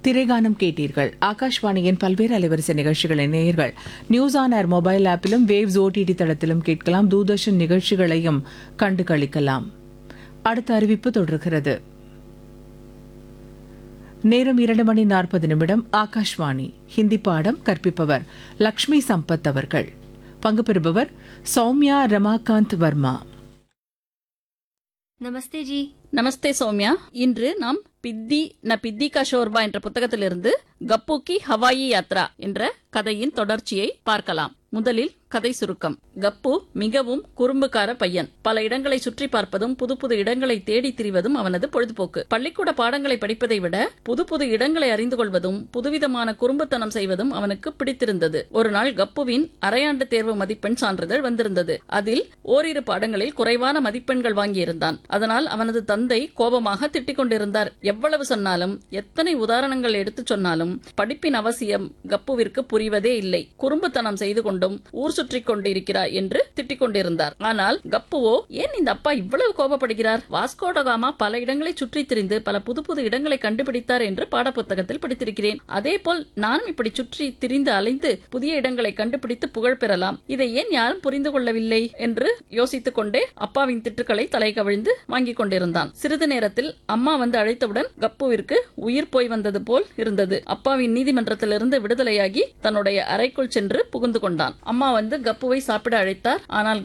திரைகானம் கேட்டீர்கள் ஆகாஷ்வாணியின் பல்வேறு அலைவரிசை நிகழ்ச்சிகளை நேயர்கள் நியூஸ் ஆன் ஏர் மொபைல் ஆப்பிலும் வேவ்ஸ் ஓடிடி தளத்திலும் கேட்கலாம் தூர்தர்ஷன் நிகழ்ச்சிகளையும் கண்டு களிக்கலாம் அடுத்த அறிவிப்பு தொடர்கிறது நேரம் இரண்டு மணி நாற்பது நிமிடம் ஆகாஷ்வாணி ஹிந்தி பாடம் கற்பிப்பவர் லக்ஷ்மி சம்பத் அவர்கள் பங்கு பெறுபவர் சௌமியா ரமாகாந்த் வர்மா நமஸ்தே ஜி நமஸ்தே சௌமியா இன்று நாம் பித்தி ந பித்தி கா ஷோர்பா என்ற புத்தகத்திலிருந்து கப்பு கி ஹவாயி யாத்ரா என்ற கதையின் தொடர்ச்சியை பார்க்கலாம் முதலில் கதை சுருக்கம் கப்பு மிகவும் குறும்புக்கார பையன் பல இடங்களை சுற்றி பார்ப்பதும் புது புது இடங்களை தேடி திரிவதும் அவனது பொழுதுபோக்கு பள்ளிக்கூட பாடங்களை படிப்பதை விட புது புது இடங்களை அறிந்து கொள்வதும் புதுவிதமான குறும்புத்தனம் செய்வதும் அவனுக்கு பிடித்திருந்தது ஒரு நாள் கப்புவின் அரையாண்டு தேர்வு மதிப்பெண் சான்றிதழ் வந்திருந்தது அதில் ஓரிரு பாடங்களில் குறைவான மதிப்பெண்கள் வாங்கியிருந்தான் அதனால் அவனது தந்தை கோபமாக திட்டிக் கொண்டிருந்தார் எவ்வளவு சொன்னாலும் எத்தனை உதாரணங்கள் எடுத்துச் சொன்னாலும் படிப்பின் அவசியம் கப்புவிற்கு புரிவதே இல்லை குறும்புத்தனம் செய்து கொண்டும் ஊர் சுற்றிக் கொண்டிருக்கிறார் என்று திட்டிக் கொண்டிருந்தார் ஆனால் கப்புவோ ஏன் இந்த அப்பா இவ்வளவு கோபப்படுகிறார் வாஸ்கோடகாமா பல இடங்களை சுற்றி திரிந்து பல புது புது இடங்களை கண்டுபிடித்தார் என்று பாடப்புத்தகத்தில் படித்திருக்கிறேன் அதேபோல் நானும் இப்படி சுற்றி திரிந்து அலைந்து புதிய இடங்களை கண்டுபிடித்து புகழ் பெறலாம் இதை ஏன் யாரும் புரிந்து கொள்ளவில்லை என்று யோசித்துக் கொண்டே அப்பாவின் திட்டுக்களை தலை கவிழ்ந்து வாங்கிக் கொண்டிருந்தான் சிறிது நேரத்தில் அம்மா வந்து அழைத்தவுடன் கப்புவிற்கு உயிர் போய் வந்தது போல் இருந்தது அப்பாவின் நீதிமன்றத்திலிருந்து விடுதலையாகி தன்னுடைய அறைக்குள் சென்று புகுந்து கொண்டான் அம்மா வந்து கப்புவை சாப்பிட அழைத்தார் ஆனால்